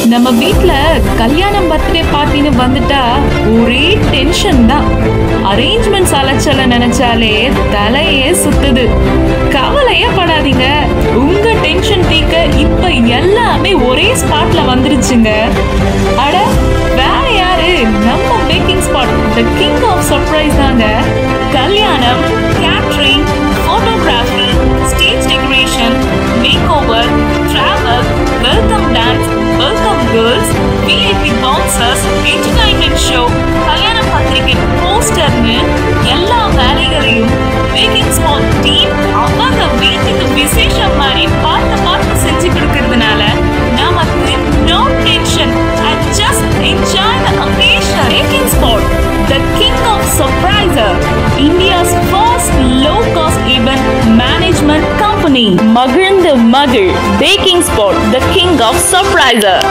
நம்ம வீட்ல கல்யாணம் பர்த்டே பார்ட்டின்னு வந்துட்டா ஒரே டென்ஷன் தான் அரேஞ்ச்மெண்ட்ஸ் அலைச்சல நினைச்சாலே தலையே சுத்துது கவலையே படாதீங்க உங்க டென்ஷன் தீக்க இப்ப எல்லாமே ஒரே ஸ்பாட்ல வந்துருச்சுங்க அட வேற யாரு நம்ம packing spot the king of surprise தாங்க கல்யாணம் catering photography stage decoration make over travel welcome dance welcome girls VIP bouncers entertainment show கல்யாண பத்திரிகை போஸ்டர்னு எல்லா வேலைகளையும் பேக்கிங் ஸ்மால் டீம் அவங்க வீட்டுக்கு விசேஷம் மாதிரி பார்த்து பார்த்து செஞ்சு கொடுக்கறதுனால நமக்கு no tension and just enjoy the occasion packing spot the king of surpriser India's first low cost event management company மகிழ்ந்து மகிழ் packing spot the king of surpriser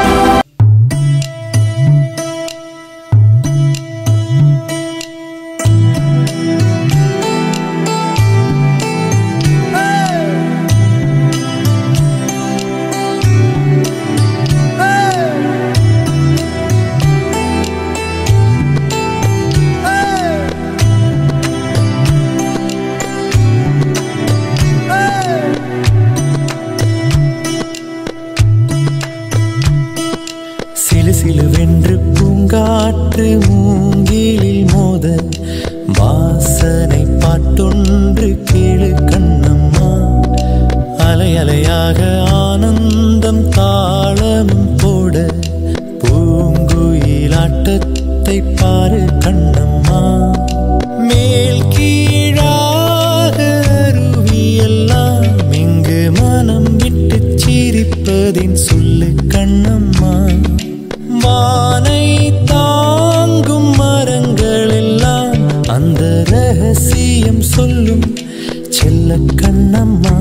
சிலு சிலுவென்று பூங்காற்று மூங்கிலில் மோத வாசனை பாட்டொன்று கேளு கண்ணம்மா அலை அலையாக ஆனந்தம் தாளமும் போட பூங்குயிலாட்டத்தை பாரு கண்ணம்மா மேல் கீழாக அருவியெல்லாம் இங்கு மனம் விட்டு சிரிப்பதின் சொல்லு கண்ணம்மா வானை தாங்கும் மரங்கள் எல்லாம் அந்த ரகசியம் சொல்லும் செல்ல கண்ணம்மா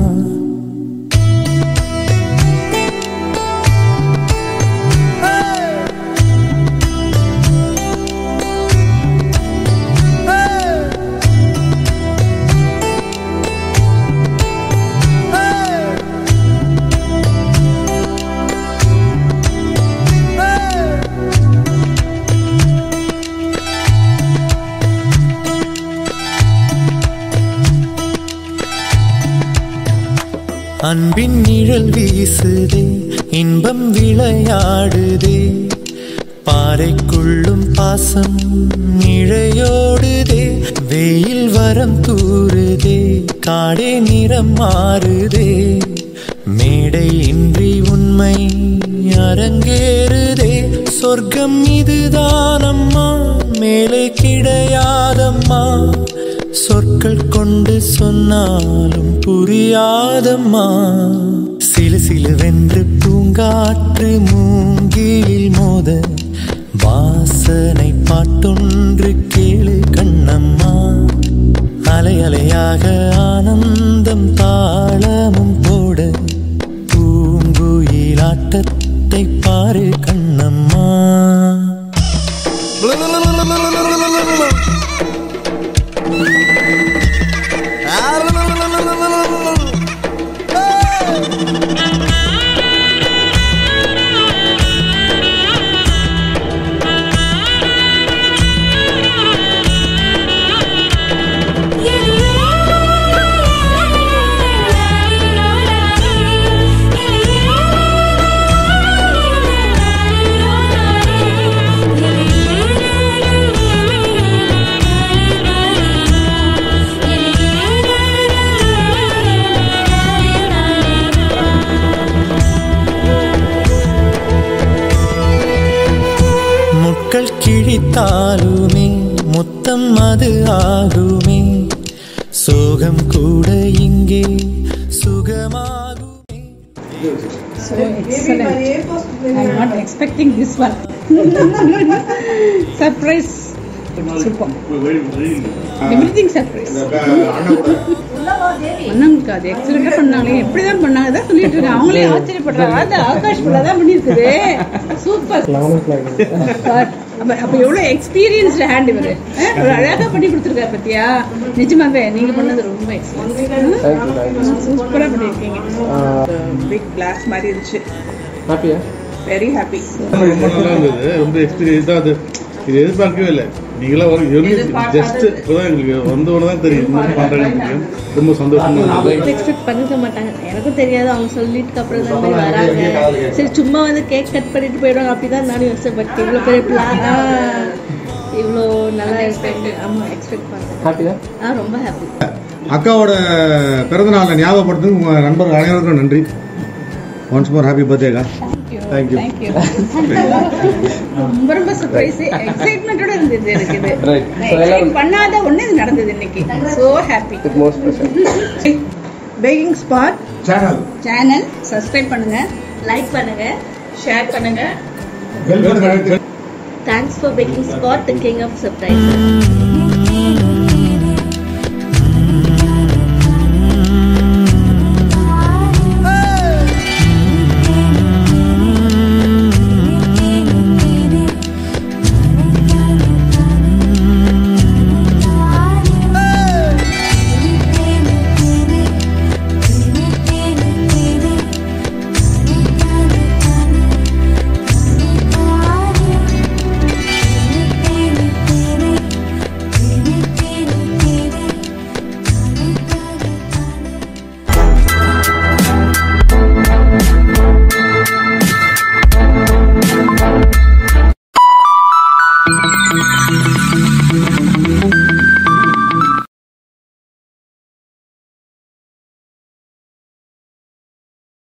அன்பின் நிழல் வீசுதே இன்பம் விளையாடுதே பாறைக்குள்ளும் பாசம் இழையோடுதே வெயில் வரம் தூறுதே காடே நிறம் மாறுதே மேடை இன்றி உண்மை அரங்கேறுதே சொர்க்கம் இதுதானம்மா மேலே கிடையாதம்மா சொற்கள் கொண்டு சொன்னாலும் புரியாதம்மா சிலு சிலுவென்று பூங்காற்று மூங்கிலில் மோத வாசனை பாட்டொன்று கேளு கண்ணம்மா அலை அலையாக ஆனந்தம் தாளமும் போட பூங்குயிலாட்டத்தை பாரு கண்ணம்மா முட்கள் கிழித்தாலுமே முத்தம் அது ஆகுமே சோகம் கூட இங்கே சுகமாகுமே So excellent. I'm not expecting this one. surprise. Super. Everything surprise. அண்ணனுக்கு அது எக்ஸலண்டா பண்ணாங்களே எப்படிதான் பண்ணாங்க தான் சொல்லிட்டு இருக்காங்க அவங்களே ஆச்சரியப்படுறாங்க அது ஆகாஷ் புள்ள தான் பண்ணியிருக்குது சூப்பர் அப்ப அப்ப எவ்வளவு எக்ஸ்பீரியன்ஸ்டு ஹேண்ட் இவரு அஹ், ஒரு அழகா பண்ணி கொடுத்துருக்காரு பத்தியா நிஜமாவே நீங்க பண்ணது ரொம்ப எக்ஸலண்ட் சூப்பரா பண்ணிருக்கீங்க பிக் கிளாஸ் மாதிரி இருந்துச்சு ஹாப்பியா வெரி ஹாப்பி ரொம்ப நல்லா இருந்தது ரொம்ப எக்ஸ்பீரியன்ஸ் தான் அது இது எதிர்பார்க்கவே இல்லை நீங்களாம் ஒரு ஜஸ்ட் இப்போதான் எங்களுக்கு வந்தவொடனே தான் தெரியும் இந்த மாதிரி பண்றாங்க ரொம்ப சந்தோஷமா இருந்தது எக்ஸ்பெக்ட் பண்ணிக்க மாட்டாங்க எனக்கும் தெரியாது அவங்க சொல்லிட்டு அப்புறம் தான் போய் வராங்க சரி சும்மா வந்து கேக் கட் பண்ணிட்டு போயிடுவாங்க அப்படிதான் நானும் யோசிச்சேன் பட் இவ்வளோ பெரிய பிளானா இவ்வளோ நல்லா எக்ஸ்பெக்ட் ஆமாம் எக்ஸ்பெக்ட் பண்ணேன் ஹாப்பி தான் ஆ ரொம்ப ஹாப்பி அக்காவோட பிறந்த நாளை ஞாபகப்படுத்துக்கு உங்கள் நண்பர்கள் அனைவருக்கும் நன்றி ஒன்ஸ் மோர் ஹாப்பி பர்த்டேக்கா தேங்க்யூ தேங்க்யூ ரொம்ப ரொம்ப சர்ப்ரைஸ் எக்ஸைட்மெண்ட்டோட இருந்தது எனக்கு இது Right. நான் So, எல்லாரும்- expect பண்ணாத ஒண்ணு இது நடந்தது இன்னைக்கு so happy with most special packing spot channel channel subscribe பண்ணுங்க லைக் பண்ணுங்க ஷேர் பண்ணுங்க thanks for packing spot the king of surprise